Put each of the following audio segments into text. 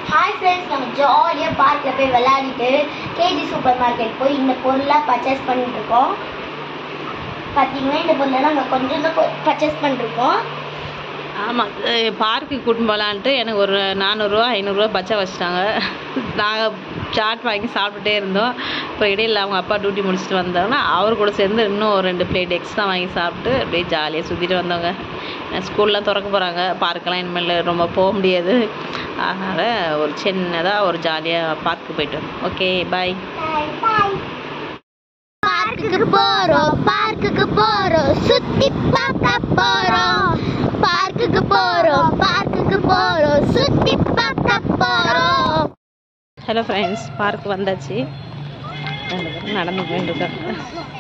hi friends நம்ம ஜாலியாக பார்க்கில் போய் விளையாடிட்டு கேஜி சூப்பர் மார்க்கெட் போய் இந்த பொருளாக பர்ச்சேஸ் பண்ணிட்டு இருக்கோம் பார்த்தீங்கன்னா இந்த பொருளை நாங்கள் கொஞ்சம் தான் பர்ச்சேஸ் பண்ணிருக்கோம் ஆமாம் பார்க்குக்கு கூட்டின்னு போகலான்ட்டு எனக்கு ஒரு நானூறுரூவா ஐநூறுரூவா பச்சை வச்சுட்டாங்க நாங்கள் சாட் வாங்கி சாப்பிட்டுட்டே இருந்தோம் இப்போ இடையில அவங்க அப்பா டியூட்டி முடிச்சுட்டு வந்தாங்கன்னா அவர் கூட சேர்ந்து இன்னும் ஒரு ரெண்டு பிளேட் எக்ஸ்ட்ரா வாங்கி சாப்பிட்டு அப்படியே ஜாலியாக சுற்றிட்டு வந்தோங்க ஸ்கூல்லாம் திறக்க போகிறாங்க பார்க்கெல்லாம் இனிமேல் ரொம்ப போக முடியாது அதனால் ஒரு சின்னதாக ஒரு ஜாலியாக பார்க்கு போயிட்டு வந்தோம் ஓகே பாய் பார்க்குக்கு போறோம் பார்க்குக்கு போறோம் சுத்தி பார்க்க போறோம் பார்க்குக்கு போறோம் பார்க்குக்கு போறோம் சுத்தி பார்க்க போறோம் ஹலோ ஃப்ரெண்ட்ஸ் பார்க் வந்தாச்சு ரெண்டு பேரும் நடந்து போயிட்டு இருக்காங்க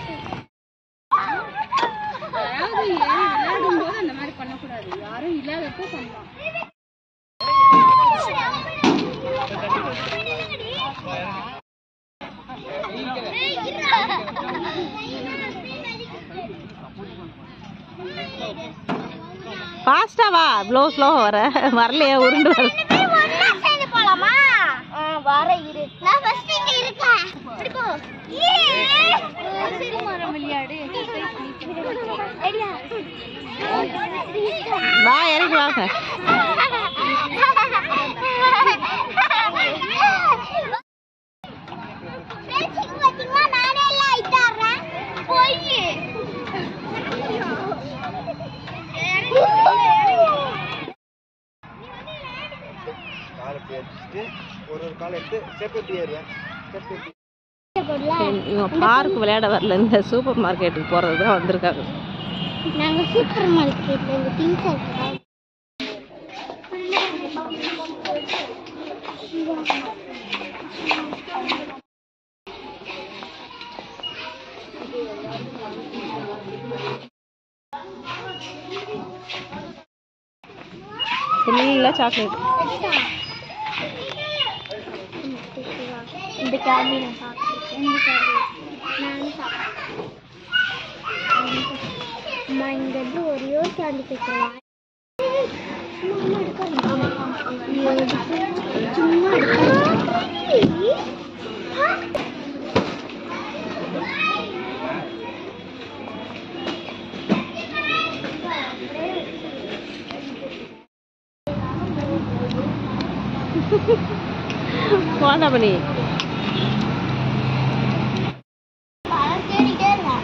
ஃபாஸ்ட்டாக வா இவ்வளோ ஸ்லோவாக வர வரலையே உருண்டு வர போலாமா வர இரு நான் ஃபர்ஸ்ட் இங்க இருக்கேன் இப்படி போ சரி மரம் விளையாடு வா இறங்கி வாங்க நானே எல்லாம் ஆயிட்டாடுறேன் போய் காலை இப்படி அடிச்சுட்டு ஒரு ஒரு காலை எடுத்து ஸ்டெப் எப்படி ஏறுவேன் ஸ்டெப் எப்படி இவங்க பார்க் விளையாட வரல இந்த சூப்பர் மார்க்கெட்டுக்கு போகிறது தான் வந்திருக்காங்க நாங்க சூப்பர் மார்க்கெட்ல இந்த திங்ஸ் எடுக்கிறோம் ஃபுல்லாக சாக்லேட் இந்த கேண்டி நான் சாப்பிட்டுருக்கேன் இந்த கேண்டி நானும் சாப்பிட்டேன் அம்மா இங்க இருந்து ஒரே ஒரு கேண்டி கேட்கலாம் சும்மா எடுக்க வாண்டா பண்ணி தேடிட்டே இருந்தேன்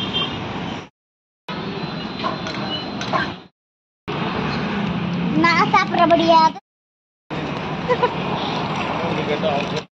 நான் சாப்பிட்றபடியா கேட்டால் அவங்க